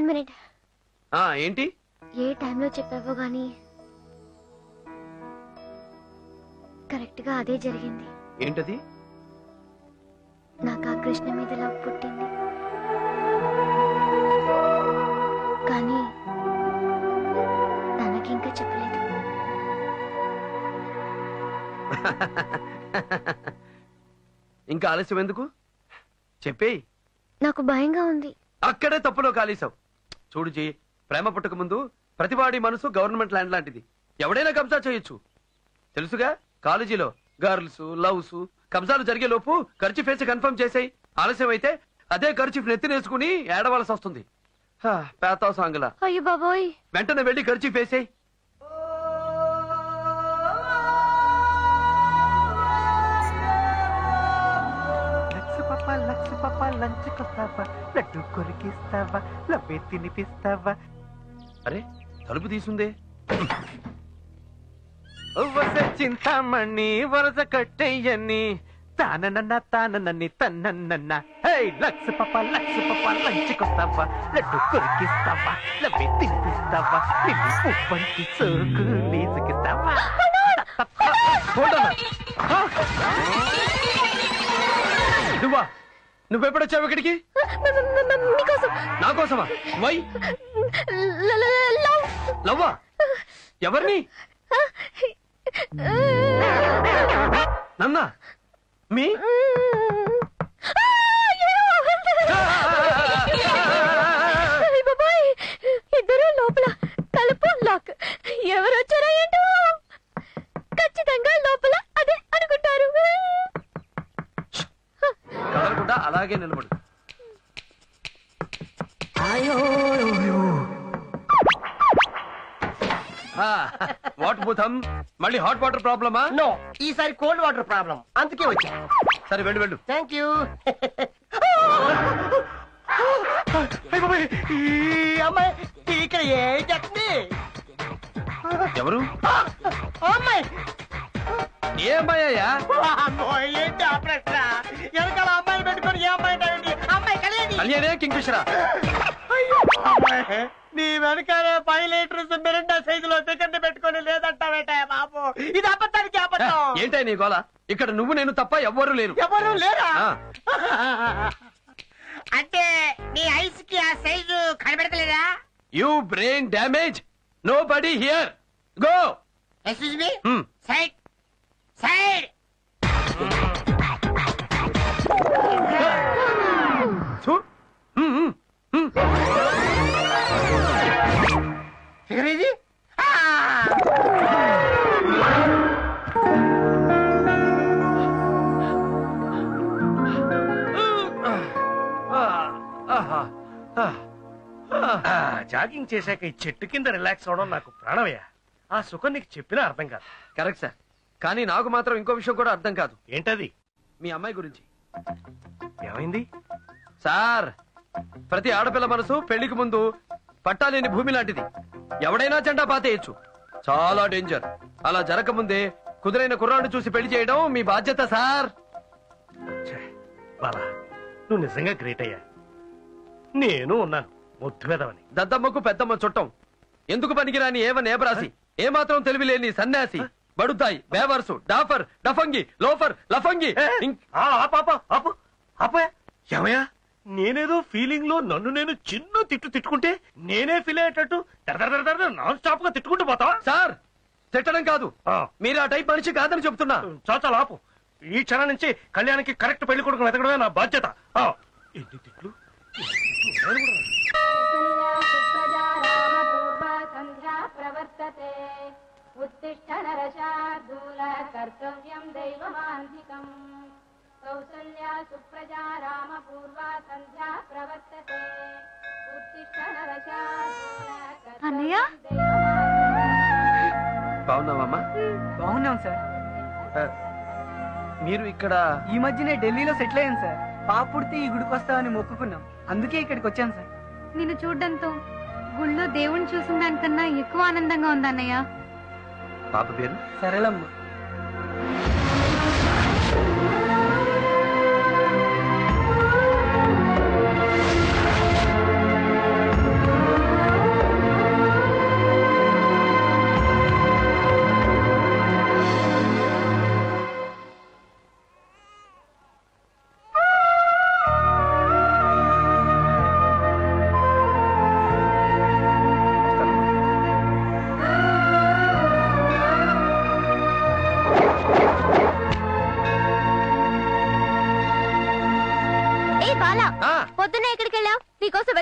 One minute ఆ ఏంటి ఏ టైంలో చెప్పావో గాని కరెక్ట్ గా అదే జరిగింది ఏంటది నాకు ఆ కృష్ణ మీద లవ్ పుట్టింది కానీ తనకి ఇంకా చెప్పలేదు ఇంకా ఆలస్యం ఎందుకు చెప్పేయ్ నాకు భయంగా ఉంది అక్కడే తప్పులో కాలేశావు చూడు జీ ప్రేమ పుట్టక ముందు ప్రతివాడి మనసు గవర్నమెంట్ ల్యాండ్ లాంటిది ఎవడైనా కబ్జా చేయొచ్చు తెలుసుగా కాలేజీలో గర్ల్స్ లవ్స్ కబ్జాలు జరిగే లోపు ఖర్చు ఫేసి కన్ఫర్మ్ చేసాయి ఆలస్యం అయితే అదే ఖర్చు నెత్తినేసుకుని ఏడవలసి వస్తుంది హా, పేతావు సాంగులా అయ్యో బాబోయ్ వెంటనే వెళ్ళి ఖర్చు ఫేసాయి లక్స్ పాప లక్స్ పాప లంచ్ కొస్తావా లడ్డు కొరికిస్తావా లవ్వే తినిపిస్తావా అరే తలుపు తీసుందే వస చింతామణి వరస కట్టయ్యని తానన్న తానన్నని తన్నన్న హే లక్స్ పాప లక్స్ పాప లంచ్ కొస్తావా లడ్డు కొరికిస్తావా లవ్వే తినిపిస్తావా నిన్ను ఉప్పంటి సోకు లీజుకిస్తావా నువ్వా నువ్వెప్పుడొచ్చావు ఇక్కడికి మీకోసం నా కోసమా వై ల- ల- లవ్ లవ్వా ఎవరిని నన్నా మీ అయ్ బాబాయ్ ఇద్దరు లోపల తలుపు లాక్ ఎవరు వచ్చారో ఏంటో ఖచ్చితంగా లోపల అదే అనుకుంటారు కదలకుండా అలాగే నిలబడు వాట్ భూతం మళ్ళీ హాట్ వాటర్ ప్రాబ్లమా నో ఈసారి కోల్డ్ వాటర్ ప్రాబ్లం అందుకే వచ్చా సరే వెళ్ళు వెళ్ళు థ్యాంక్ యూ ఈ అమ్మాయి ఇక్కడ ఏం చెప్తుంది ఎవరు అమ్మాయి ఏ అమ్మాయ్యా అమ్మో, ఏంటి ఆ ప్రశ్న వెనకాల అమ్మాయిని పెట్టుకొని ఏ అమ్మాయి అంటావేంటి? అమ్మాయి కళ్యాణి కళ్యాణే కింగ్ఫిషరా అమ్మాయి, నీ వెనకాల ఫైవ్ లీటర్స్ మిరిండా సైజులో సెకండ్ పెట్టుకొని లేదంటావేట బాబు ఇది అబద్ధానికి అబద్ధం ఏంటై నీ గోల ఇక్కడ నువ్వు నేను తప్ప ఎవ్వరూ లేరు ఎవరు లేరా ఆ. అంటే నీ ఐస్ కి ఆ సైజు కనబెడతలేదా you brain damage nobody here go excuse me side side figure ఇది జాగింగ్ చేశాక ఈ చెట్టు కింద రిలాక్స్ అవడం నాకు ప్రాణమయ్యా ఆ సుఖం నీకు చెప్పినా అర్థం కాదు కరెక్ట్ సార్ కానీ నాకు మాత్రం ఇంకో విషయం కూడా అర్థం కాదు ఏంటది మీ అమ్మాయి గురించి ఏమైంది సార్ ప్రతి ఆడపిల్ల మనసు పెళ్లికి ముందు పట్టాలేని భూమి లాంటిది ఎవడైనా జెండా పాతేయచ్చు చాలా డేంజర్ అలా జరగకముందే కుదురైన కుర్రాన్ని చూసి పెళ్లి చేయడం మీ బాధ్యత సార్ బాలా నువ్వు నిజంగా గ్రేట్ అయ్యా నేను ఉన్నాను ముద్దు వెదవని దద్దమ్మకు పెద్దమ్మ చుట్టం ఎందుకు పనికిరాని ఏవ నేబరాసి ఏమాత్రం తెలివి లేని సన్యాసి బడుతాయి బేవర్సు డాఫర్ డఫంగి లోఫర్ లఫంగి ఇంక్- ఏమయ్యా నేనేదో ఫీలింగ్ లో నన్ను నేను చిన్న తిట్టు తిట్టుకుంటే నేనే ఫీల్ అయ్యేటట్టు నాన్ స్టాప్ గా తిట్టుకుంటూ పోతావా సార్ తిట్టడం కాదు మీరు ఆ టైప్ మనిషి కాదని చెప్తున్నా చాచా లాపు ఈ క్షణం నుంచి కళ్యాణ్కి కరెక్ట్ పెళ్లి కొడుకు వెతకడమే నా బాధ్యత ఆ, ఎన్ని తిట్లు ప్రవర్తతే ఉత్తిష్ట నరశార్దూల కర్తవ్యం దైవమాంధికం కౌసల్యా సుప్రజా రామ పూర్వా సంధ్యా ప్రవర్తతే ఉత్తిష్ట నరశార్దూల అన్నయ్య బాగున్నావమ్మా బాగున్నాం సార్ ఆ, మీరు ఇక్కడ ఈ మధ్యనే ఢిల్లీలో సెటిల్ అయ్యాను సార్ పాప పుడితే ఈ గుడికి వస్తామని మొక్కుకున్నాం అందుకే ఇక్కడికి వచ్చాను సార్ నిన్ను చూడ్డంతో గుళ్ళో దేవుణ్ణి చూసిన దానికన్నా ఎక్కువ ఆనందంగా ఉంది అన్నయ్య పాప పేరు సరళమ్మ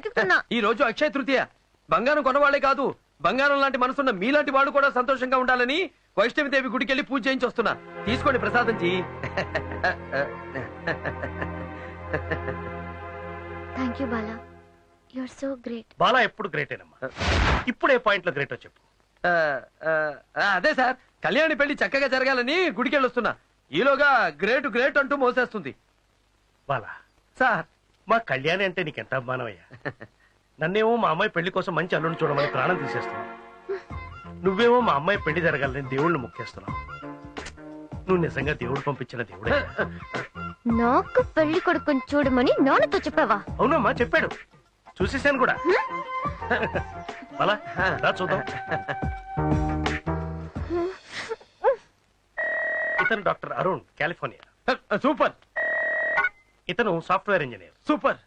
వెతుకుతున్నా ఈ రోజు అక్షయ తృతీయ బంగారం కొనవాళ్లే కాదు బంగారం లాంటి మనసున్న మీలాంటి వాళ్ళు కూడా సంతోషంగా ఉండాలని వైష్ణవిదేవి గుడికి వెళ్ళి పూజ చేయించి వస్తున్నా తీసుకోండి ప్రసాదం ji thank you Bala you are so great Bala ఎప్పుడు గ్రేటేనమ్మా ఇప్పుడే పాయింట్ లో గ్రేట్ చెప్పు ఆ, ఆ, ఆ, అదే సార్ కళ్యాణి పెళ్లి చక్కగా జరగాలని గుడికి వెళ్ళొస్తున్నా ఈలోగా గ్రేట్ గ్రేట్ అంటూ మోసేస్తుంది బాలా సార్ మా కళ్యాణి అంటే నీకెంత అభిమానమయ్యా నన్నేమో మా అమ్మాయి పెళ్లి కోసం మంచి అల్లుని చూడమని ప్రాణం తీసేస్తున్నావు నువ్వేమో మా అమ్మాయి పెళ్లి జరగాలని దేవుళ్ళని మొక్కేస్తున్నావు నువ్వు నిజంగా దేవుడు పంపించిన దేవుడే నాకు పెళ్లి కొడుకుని చూడమని నాన్నతో చెప్పావా అవునమ్మా చెప్పాడు చూసేసాను కూడా బాలా రా చూద్దాం ఇతను డాక్టర్ అరుణ్ కాలిఫోర్నియా సూపర్ ఇతను సాఫ్ట్వేర్ ఇంజనీర్ సూపర్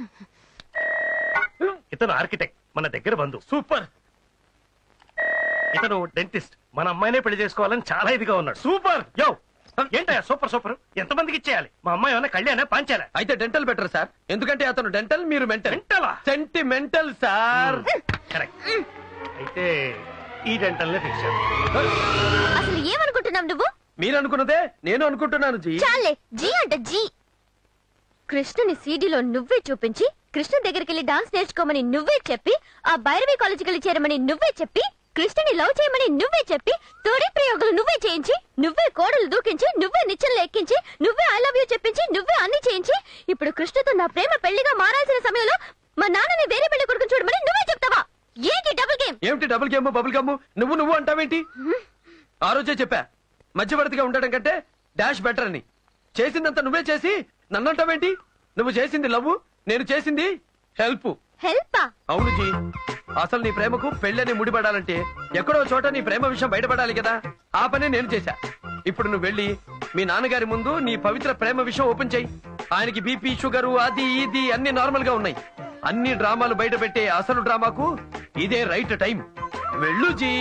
ఇతను ఆర్కిటెక్ట్ మన దగ్గర బంధు సూపర్ ఇతను డెంటిస్ట్ మన అమ్మాయినే పెళ్లి చేసుకోవాలని చాలా ఇదిగా ఉన్నాడు సూపర్ యో ఏంటయ్యా సూపర్ సూపర్ ఎంతమందికి ఇచ్చేయాలి మా అమ్మాయి ఏమైనా కళ్యాణా పాంచాలా అయితే డెంటల్ బెటర్ సార్ ఎందుకంటే అతను డెంటల్ మీరు మెంటల్ Mental ఆ? సెంటిమెంటల్ సార్ కరెక్ట్ అయితే ఈ డెంటల్ నే ఫిక్స్ చేద్దాం అసలు ఏమనుకుంటున్నావు నువ్వు మీరు అనుకున్నదే నేను అనుకుంటున్నాను జీ చాలే జీ అంట జీ కృష్ణుని సీడీలో నువ్వే చూపించి కృష్ణ దగ్గరికి వెళ్ళి డాన్స్ నేర్చుకోమని నువ్వే చెప్పి ఆ భైరవి కాలేజీకి వెళ్ళి చేరమని నువ్వే చెప్పి కృష్ణుని లవ్ చేయమని నువ్వే చెప్పి తొడి ప్రయోగాలు నువ్వే చేయించి నువ్వే కోడలు దూకించి నువ్వే నిచ్చెనలు ఎక్కించి నువ్వే ఐ లవ్ యూ చెప్పించి నువ్వే అన్ని చేయించి ఇప్పుడు కృష్ణతో నా ప్రేమ పెళ్లిగా మారాల్సిన సమయంలో మా నాన్నని వేరే పెళ్లి కొడుకుని చూడమని నువ్వే చెప్తావా ఏంటి డబుల్ గేమ్ ఏమిటి డబుల్ గేమ్ బబుల్ గమ్ నువ్వు నువ్వు అంటావేంటి ఆ రోజే చెప్పా మధ్యవర్తిగా ఉండడం కంటే డాష్ బెటర్ అని చేసిందంతా నువ్వే చేసి నన్ను అంటావేంటి నువ్వు చేసింది లవ్ నేను చేసింది హెల్ప్ హెల్పా అవును జీ అసలు నీ ప్రేమకు పెళ్ళని ముడిపడాలంటే ఎక్కడో చోట నీ ప్రేమ విషయం బయటపడాలి కదా ఆ పనే నేను చేశా ఇప్పుడు నువ్వు వెళ్ళి మీ నాన్నగారి ముందు నీ పవిత్ర ప్రేమ విషయం ఓపెన్ చేయి ఆయనకి బీపీ షుగరు అది ఇది అన్ని నార్మల్ గా ఉన్నాయి అన్ని డ్రామాలు బయట పెట్టే అసలు డ్రామాకు ఇదే రైట్ టైం వెళ్ళు జీ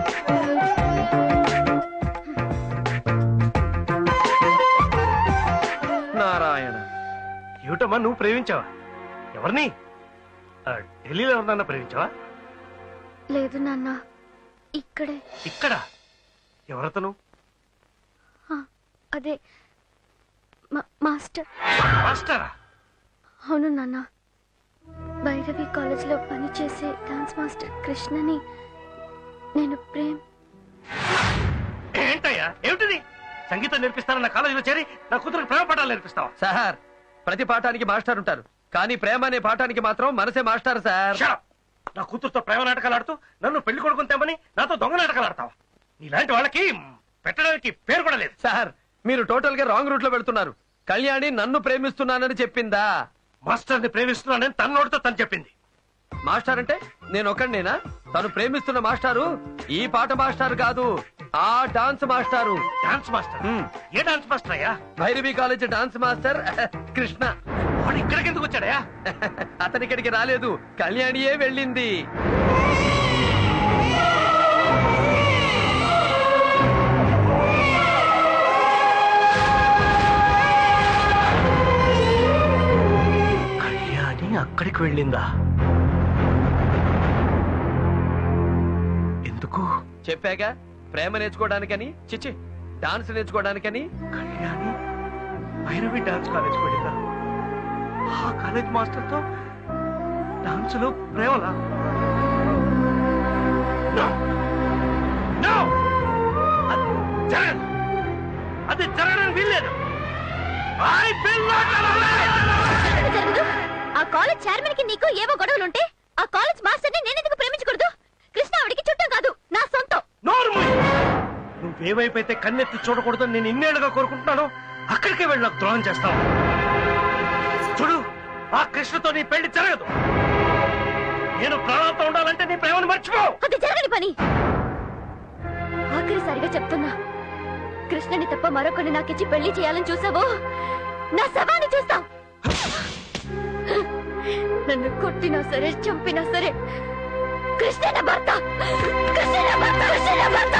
నారాయణ ఏమిటమ్మా నువ్వు ప్రేమించావా ఎవరిని ఆ, ఢిల్లీలో ఎవరినన్నా ప్రేమించావా లేదు నాన్న ఇక్కడే ఇక్కడ ఎవరతను ఆ, అదే మా- మాస్టర్ మాస్టరా అవును నాన్న భైరవి కాలేజ్లో పనిచేసే డాన్స్ మాస్టర్ కృష్ణని నేను ప్రేమ్ ఏంటయ్యా ఏమిటిది సంగీతం నేర్పిస్తానన్న కాలేజీలో చేరి నా కూతురికి ప్రేమ పాఠాలు నేర్పిస్తావా సార్ ప్రతి పాఠానికి మాస్టర్ ఉంటారు కానీ ప్రేమ అనే పాఠానికి మాత్రం మనసే మాస్టర్ సార్ Shut up. నా కూతురుతో ప్రేమ నాటకాలు ఆడుతూ నన్ను పెళ్లి కొడుకుని తెమ్మని నాతో దొంగ నాటకాలు ఆడతావా నీలాంటి వాళ్ళకి పెట్టడానికి పేరు కూడా లేదు సార్ మీరు టోటల్ గా రాంగ్ రూట్ లో వెళ్తున్నారు కళ్యాణి నన్ను ప్రేమిస్తున్నానని చెప్పిందా మాస్టర్ ని ప్రేమిస్తున్నానని తన నోటితో తను చెప్పింది మాస్టర్ అంటే నేను ఒకడినేనా తను ప్రేమిస్తున్న మాస్టారు ఈ పాట మాస్టర్ కాదు ఆ డాన్స్ మాస్టారు డాన్స్ మాస్టర్ హ్మ్. ఏ డాన్స్ మాస్టర్ అయ్యా Bhairavi college dance master Krishna వాడు ఇక్కడికి ఎందుకు వచ్చాడయా అతని ఇక్కడికి రాలేదు కళ్యాణియే వెళ్ళింది కళ్యాణి అక్కడికి వెళ్ళిందా ఎందుకు చెప్పాగా ప్రేమ నేర్చుకోవడానికని చిచ్చి డాన్స్ నేర్చుకోవడానికని కళ్యాణి భైరవి డాన్స్ కాలేజ్ వెళ్ళిందా ఆ కాలేజ్ మాస్టర్ తో డాన్స్ లో ప్రేమలా No! No! అది జరగదు అది జరగడానికి వీల్లేదు I will not allow it! జరగదు, జరగదు ఆ కాలేజ్ చైర్మన్ కి నీకు ఏవో గొడవలుంటే ఆ కాలేజ్ మాస్టర్ ని నేను ఎందుకు ప్రేమించకూడదు కృష్ణ ఆవిడికి చుట్టం కాదు నా సొంతం నోరు మూయి. నువ్వేవైపోతే కన్నెత్తి చూడకూడదని నేను ఇన్నేళ్లుగా కోరుకుంటున్నాను అక్కడికే వెళ్ళి నాకు ద్రోహం చేస్తావు చూడు ఆ కృష్ణతో నీ పెళ్లి జరగదు నేను ప్రాణాలతో ఉండాలంటే నీ ప్రేమను మర్చిపో అది జరగని పని ఆఖరిసారిగా చెప్తున్నా కృష్ణని తప్ప మరొకరిని నాకిచ్చి పెళ్లి చేయాలని చూసావో నా శవాన్ని చూస్తావు నన్ను కొట్టినా సరే చంపినా సరే కృష్ణ నా భర్త కృష్ణ నా భర్త కృష్ణ నా భర్త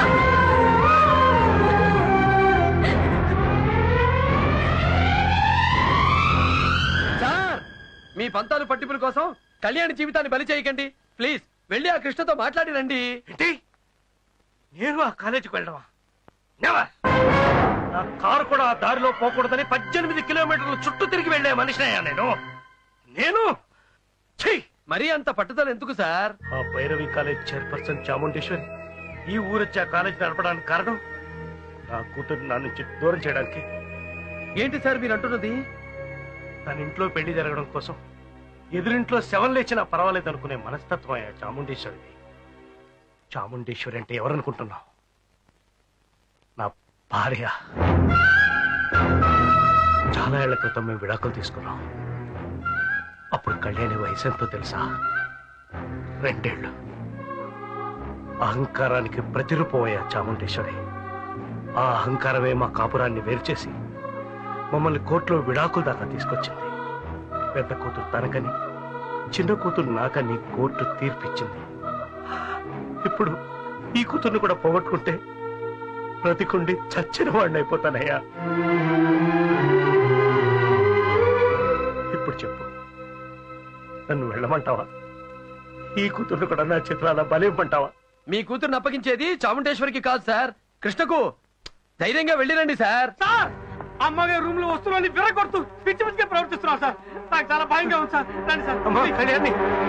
సార్ మీ పంతాలు పట్టింపుల కోసం కళ్యాణి జీవితాన్ని బలి చేయకండి ప్లీజ్ వెళ్ళి ఆ కృష్ణతో మాట్లాడి రండి ఏంటి నేను ఆ కాలేజీకి వెళ్ళడమా నెవర్ నా కారు కూడా ఆ దారిలో పోకూడదని పద్దెనిమిది కిలోమీటర్లు చుట్టూ తిరిగి వెళ్లే మనిషినయ్యా నేను నేను ఛీ! మరీ అంత పట్టుదల ఎందుకు సార్ ఆ భైరవి కాలేజ్ చైర్పర్సన్ చాముండేశ్వరి ఈ ఊరొచ్చి ఆ కాలేజ్ నడపడానికి కారణం నా కూతురు నా నుంచి దూరం చేయడానికి ఏంటి సార్ మీరు అంటున్నది తన ఇంట్లో పెళ్లి జరగడం కోసం ఎదురింట్లో శవం లేచినా పర్వాలేదు అనుకునే మనస్తత్వం అయ్యా చాముండేశ్వరిది చాముండేశ్వరి అంటే ఎవరనుకుంటున్నావు నా భార్య చాలా ఏళ్ల క్రితం మేము విడాకులు తీసుకున్నాం అప్పుడు కళ్యాణి వయసు ఎంతో తెలుసా రెండేళ్లు అహంకారానికి ప్రతిరూపం అయ్యా చాముండేశ్వరి ఆ అహంకారమే మా కాపురాన్ని వేరు చేసి మమ్మల్ని కోర్టులో విడాకుల దాకా తీసుకొచ్చింది పెద్ద కూతురు తనకని చిన్న కూతురు నాకని కోర్టు తీర్పిచ్చింది ఇప్పుడు ఈ కూతుర్ని కూడా పోగొట్టుకుంటే బ్రతికుండి చచ్చిన వాడిని అయిపోతానయ్యా ఇప్పుడు చెప్పు నన్ను వెళ్ళమంటావా ఈ కూతుర్ని కూడా నా చిత్రాల బలివ్వమంటావా మీ కూతుర్ని అప్పగించేది చాముండేశ్వరికి కాదు సార్ కృష్ణకు ధైర్యంగా వెళ్ళిరండి సార్ సార్ అమ్మగారు రూమ్ లో వస్తువులని విరగొడుతూ పిచ్చి పిచ్చిగా ప్రవర్తిస్తున్నారు సార్ నాకు చాలా భయంగా ఉంది సార్ రండి సార్ అమ్మా కళ్యాణి